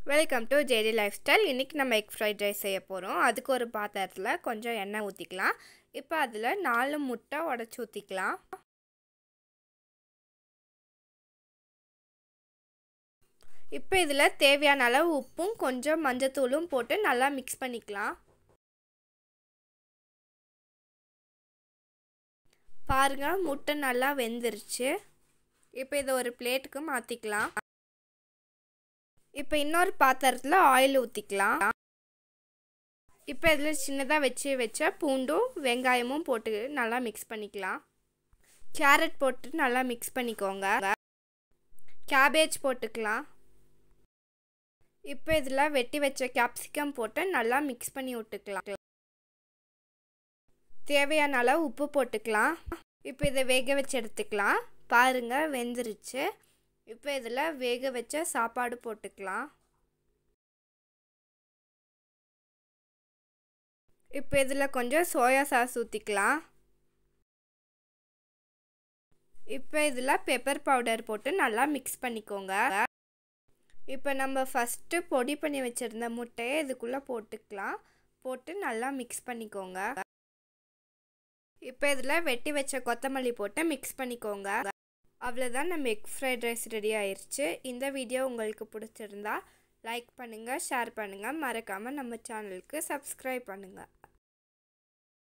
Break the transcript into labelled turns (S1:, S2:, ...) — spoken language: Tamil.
S1: welcome to J D life style இன்றைக்கி நம்ம எக் ஃப்ரைட் ரைஸ் செய்ய போகிறோம் அதுக்கு ஒரு பாத்திரத்தில் கொஞ்சம் எண்ணெய் ஊற்றிக்கலாம் இப்போ அதில் நாலு முட்டை உடச்சி ஊற்றிக்கலாம் இப்போ இதில் தேவையான அளவு உப்பும் கொஞ்சம் மஞ்சத்தூளும் போட்டு நல்லா மிக்ஸ் பண்ணிக்கலாம் பாருங்கள் முட்டை நல்லா வெந்துருச்சு இப்போ இதை ஒரு பிளேட்டுக்கு மாற்றிக்கலாம் இப்போ இன்னொரு பாத்திரத்தில் ஆயில் ஊற்றிக்கலாம் இப்போ இதில் சின்னதாக வச்சு வச்ச பூண்டும் வெங்காயமும் போட்டு நல்லா மிக்ஸ் பண்ணிக்கலாம் கேரட் போட்டு நல்லா மிக்ஸ் பண்ணிக்கோங்க கேபேஜ் போட்டுக்கலாம் இப்போ இதில் வெட்டி வச்ச கேப்சிகம் போட்டு நல்லா மிக்ஸ் பண்ணி விட்டுக்கலாம் தேவையான அளவு உப்பு போட்டுக்கலாம் இப்போ இதை வேக வச்சு எடுத்துக்கலாம் பாருங்கள் வெந்துருச்சு இப்போ இதில் வேக வச்ச சாப்பாடு போட்டுக்கலாம் இப்போ இதில் கொஞ்சம் சோயா சாஸ் ஊற்றிக்கலாம் இப்போ இதில் பெப்பர் பவுடர் போட்டு நல்லா மிக்ஸ் பண்ணிக்கோங்க இப்போ நம்ம ஃபஸ்ட்டு பொடி பண்ணி வச்சுருந்த முட்டையை இதுக்குள்ளே போட்டுக்கலாம் போட்டு நல்லா மிக்ஸ் பண்ணிக்கோங்க இப்போ இதில் வெட்டி வச்ச கொத்தமல்லி போட்டு மிக்ஸ் பண்ணிக்கோங்க அவ்வளோதான் நம்ம எக் ஃப்ரைட் ரைஸ் ரெடி ஆயிடுச்சு இந்த வீடியோ உங்களுக்கு பிடிச்சிருந்தா லைக் பண்ணுங்கள் ஷேர் பண்ணுங்கள் மறக்காமல் நம்ம சேனலுக்கு சப்ஸ்கிரைப் பண்ணுங்கள்